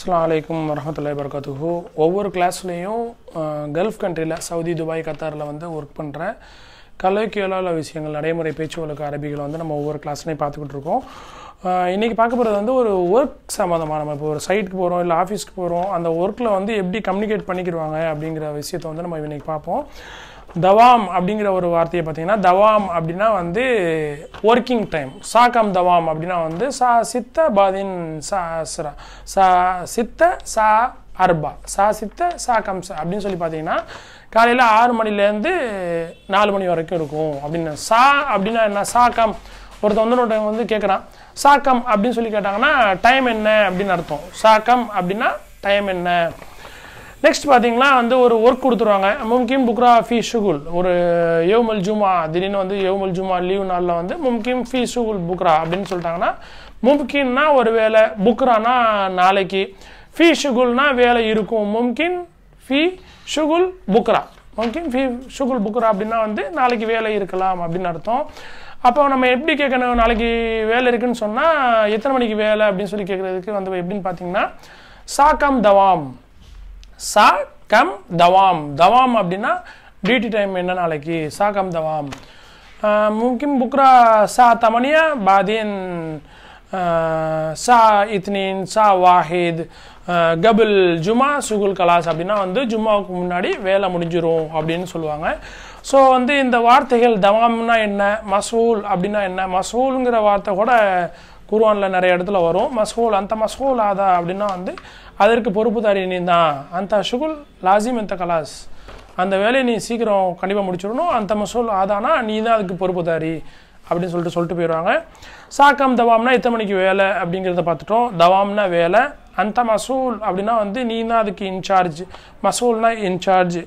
அஸ்ஸலாமு அலைக்கும் வரமத்துல்லாஹி வபரகாத்துஹு ஒவ்வொரு கிளாஸ்லேயும் கல்ஃப் கண்ட்ரியில் சவுதி துபாய் கத்தாரில் வந்து ஒர்க் பண்ணுற கலைக்கியலால விஷயங்கள் நடைமுறை பேச்சு வழக்கு அரபிகளை வந்து நம்ம ஒவ்வொரு கிளாஸ்லையும் பார்த்துக்கிட்டு இருக்கோம் அஹ் இன்னைக்கு பார்க்க போகிறது வந்து ஒரு ஒர்க் சம்மந்தமாக நம்ம இப்போ ஒரு சைட்டுக்கு போகிறோம் இல்லை ஆஃபீஸ்க்கு போகிறோம் அந்த ஒர்க்கில் வந்து எப்படி கம்யூனிகேட் பண்ணிக்கிடுவாங்க அப்படிங்கிற விஷயத்தை வந்து நம்ம இன்னைக்கு பார்ப்போம் தவாம் அப்படிங்கிற ஒரு வார்த்தையை பார்த்தீங்கன்னா தவாம் அப்படின்னா வந்து ஒர்க்கிங் டைம் சாக்கம் தவாம் அப்படின்னா வந்து சா சித்த பாதின் சா அஸ்ரா சா சித்த சா அர்பா சா சித்த சா கம்ச அப்படின்னு சொல்லி பார்த்தீங்கன்னா காலையில் ஆறு மணிலேருந்து நாலு மணி வரைக்கும் இருக்கும் அப்படின்னு சா அப்படின்னா என்ன சாக்கம் ஒருத்தன் வந்து ஒருத்தன் வந்து கேட்குறான் சாக்கம் அப்படின்னு சொல்லி கேட்டாங்கன்னா டைம் என்ன அப்படின்னு அர்த்தம் சாக்கம் அப்படின்னா டைம் என்ன நெக்ஸ்ட் பார்த்தீங்கன்னா வந்து ஒரு ஒர்க் கொடுத்துருவாங்க மும்கிம் புக்ரா ஃபீ ஷுகுல் ஒரு யவுமல் ஜுமா திடீர்னு வந்து யவுமல் ஜுமா லீவ் நாளில் வந்து மும்கிம் ஃபீ ஷுகுல் புக்ரா அப்படின்னு சொல்லிட்டாங்கன்னா மும்கின்னா ஒரு வேலை புக்ரானா நாளைக்கு ஃபீ ஷுகுல்னா வேலை இருக்கும் மும்கின் ஃபீ ஷுகுல் புக்ரா மும்கின் ஃபீ ஷுகுல் புக்ரா அப்படின்னா வந்து நாளைக்கு வேலை இருக்கலாம் அப்படின்னு அர்த்தம் அப்போ நம்ம எப்படி கேட்கணும் நாளைக்கு வேலை இருக்குன்னு சொன்னால் எத்தனை மணிக்கு வேலை அப்படின்னு சொல்லி கேட்குறதுக்கு வந்து எப்படின்னு பார்த்தீங்கன்னா சாக்கம் தவாம் சா கம் தவாம் தவாம் அப்படின்னா டியூட்டி டைம் என்ன நாளைக்கு சா கம் தவாம் மும்கின் புக்ரா சா தமனியா பாதீன் சா இத்னின் சா வாஹித் கபில் ஜுமா சுகுல் கலாஸ் அப்படின்னா வந்து ஜும்மாவுக்கு முன்னாடி வேலை முடிஞ்சிரும் அப்படின்னு சொல்லுவாங்க ஸோ வந்து இந்த வார்த்தைகள் தவாம்னா என்ன மசூல் அப்படின்னா என்ன மசூலுங்கிற வார்த்தை கூட குர்ஆனில் நிறைய இடத்துல வரும் மசூல் அந்த மசூல் ஆதா அப்படின்னா வந்து அதற்கு பொறுப்புதாரி நீ தான் அந்த ஷுகுல் லாசிம் இந்த கலாஸ் அந்த வேலையை நீ சீக்கிரம் கண்டிப்பாக முடிச்சிடணும் அந்த மசூல் ஆதானா நீ தான் அதுக்கு பொறுப்புதாரி அப்படின்னு சொல்லிட்டு சொல்லிட்டு போயிடுவாங்க சாக்கம் தவாம்னா எத்தனை மணிக்கு வேலை அப்படிங்கிறத பார்த்துட்டோம் தவாம்னா வேலை அந்த மசூல் அப்படின்னா வந்து நீ தான் அதுக்கு இன்சார்ஜ் மசூல்னா இன்சார்ஜ்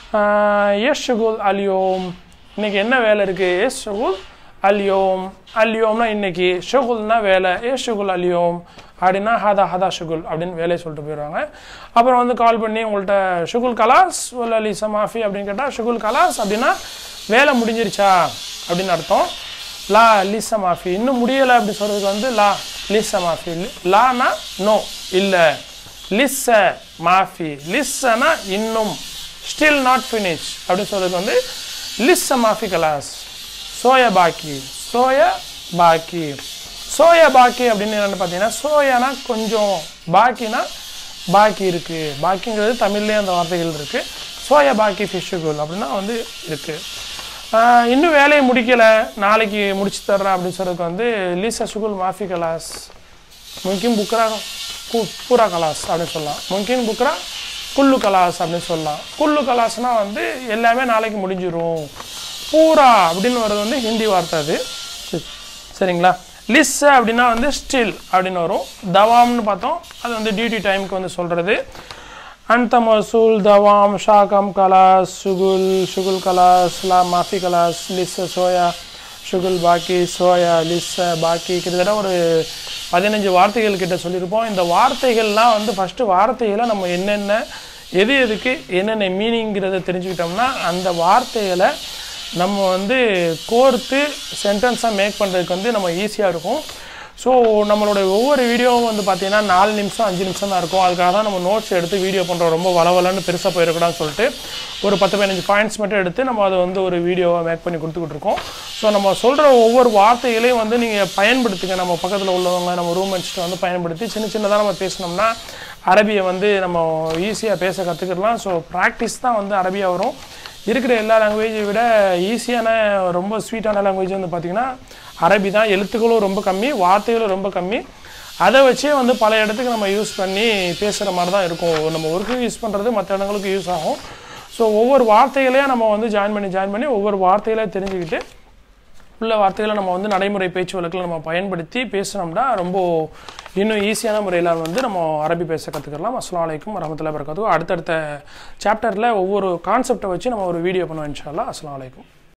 எஸ் ஷுகுல் அலியோம் இன்னைக்கு என்ன வேலை இருக்குது எஸ் ஷுகுல் அல்யோம் அல்யோம்னா இன்னைக்கு ஷுகுல்னா வேலை ஏ ஷுகுல் அல்யோம் அப்படின்னா ஹதா ஹதா ஷுகுல் அப்படின்னு வேலையை சொல்லிட்டு போயிடுவாங்க அப்புறம் வந்து கால் பண்ணி உங்கள்கிட்ட ஷுகுல் கலாஸ் உல் அலி சமாஃபி அப்படின்னு கேட்டால் ஷுகுல் கலாஸ் அப்படின்னா வேலை முடிஞ்சிருச்சா அப்படின்னு அர்த்தம் லா லிச மாஃபி இன்னும் முடியலை அப்படி சொல்கிறதுக்கு வந்து லா லிச மாஃபி லானா நோ இல்லை லிஸ்ஸ மாஃபி லிஸ்ஸனா இன்னும் ஸ்டில் நாட் ஃபினிஷ் அப்படின்னு சொல்கிறதுக்கு வந்து லிஸ்ஸ மாஃபி கலாஸ் சோயா பாக்கி சோயா பாக்கி சோயா பாக்கி அப்படின்னு என்னென்னு பார்த்தீங்கன்னா சோயானா கொஞ்சம் பாக்கினா பாக்கி இருக்குது பாக்கிங்கிறது தமிழ்லேயே அந்த வார்த்தைகள் இருக்குது சோயா பாக்கி ஃபிஷ்ஷுகுல் அப்படின்னா வந்து இருக்குது இன்னும் வேலையை முடிக்கலை நாளைக்கு முடிச்சு தர்றேன் அப்படின்னு சொல்கிறதுக்கு வந்து லீசா சுகுல் மாஃபி கலாஸ் முக்கியம் புக்ரா கு பூரா கலாஸ் அப்படின்னு சொல்லலாம் முக்கியம் புக்ரா குல்லு கலாஸ் அப்படின்னு சொல்லலாம் குல்லு கலாஸ்னால் வந்து எல்லாமே நாளைக்கு முடிஞ்சிரும் பூரா அப்படின்னு வர்றது வந்து ஹிந்தி வார்த்தை அது சரிங்களா லிஸ் அப்படின்னா வந்து ஸ்டில் அப்படின்னு வரும் தவாம்னு பார்த்தோம் அது வந்து டியூட்டி டைமுக்கு வந்து சொல்கிறது அந்த மசூல் தவாம் ஷாகம் கலாஸ் சுகுல் சுகுல் கலாஸ் லா மாஃபி கலாஸ் லிஸ் சோயா சுகுல் பாக்கி சோயா லிஸ் பாக்கி கிட்டத்தட்ட ஒரு பதினஞ்சு வார்த்தைகள் கிட்ட சொல்லியிருப்போம் இந்த வார்த்தைகள்லாம் வந்து ஃபஸ்ட்டு வார்த்தைகளை நம்ம என்னென்ன எது எதுக்கு என்னென்ன மீனிங்கிறத தெரிஞ்சுக்கிட்டோம்னா அந்த வார்த்தைகளை நம்ம வந்து கோர்த்து சென்டென்ஸாக மேக் பண்ணுறதுக்கு வந்து நம்ம ஈஸியாக இருக்கும் ஸோ நம்மளோட ஒவ்வொரு வீடியோவும் வந்து பார்த்தீங்கன்னா நாலு நிமிஷம் அஞ்சு நிமிஷம் தான் இருக்கும் அதுக்காக தான் நம்ம நோட்ஸ் எடுத்து வீடியோ பண்ணுறோம் ரொம்ப வளவலன்னு பெருசாக போயிடக்கூடாதுன்னு சொல்லிட்டு ஒரு பத்து பதினஞ்சு பாயிண்ட்ஸ் மட்டும் எடுத்து நம்ம அதை வந்து ஒரு வீடியோவை மேக் பண்ணி கொடுத்துக்கிட்டு இருக்கோம் ஸோ நம்ம சொல்கிற ஒவ்வொரு வார்த்தைகளையும் வந்து நீங்கள் பயன்படுத்துங்க நம்ம பக்கத்தில் உள்ளவங்க நம்ம ரூம்மேட்ஸ்ட்டு வந்து பயன்படுத்தி சின்ன சின்னதாக நம்ம பேசினோம்னா அரபியை வந்து நம்ம ஈஸியாக பேச கற்றுக்கிடலாம் ஸோ ப்ராக்டிஸ் தான் வந்து அரபியாக வரும் இருக்கிற எல்லா லாங்குவேஜை விட ஈஸியான ரொம்ப ஸ்வீட்டான லாங்குவேஜ் வந்து பார்த்திங்கன்னா அரபி தான் எழுத்துக்களும் ரொம்ப கம்மி வார்த்தைகளும் ரொம்ப கம்மி அதை வச்சே வந்து பல இடத்துக்கு நம்ம யூஸ் பண்ணி பேசுகிற மாதிரி தான் இருக்கும் நம்ம ஒர்க்கு யூஸ் பண்ணுறது மற்ற இடங்களுக்கு யூஸ் ஆகும் ஸோ ஒவ்வொரு வார்த்தைகளையும் நம்ம வந்து ஜாயின் பண்ணி ஜாயின் பண்ணி ஒவ்வொரு வார்த்தைகளையும் தெரிஞ்சுக்கிட்டு உள்ள வார்த்தைகளை நம்ம வந்து நடைமுறை பேச்சு வழக்கில் நம்ம பயன்படுத்தி பேசினோம்னா ரொம்ப இன்னும் ஈஸியான முறையில் வந்து நம்ம அரபி பேச கற்றுக்கலாம் அஸ்லாம் வலைக்கும் வரமத்துல வரகாத்து அடுத்தடுத்த சாப்டரில் ஒவ்வொரு கான்செப்டை வச்சு நம்ம ஒரு வீடியோ பண்ணுவோம் இன்ஷால்லா அஸ்லாம் வலைக்கும்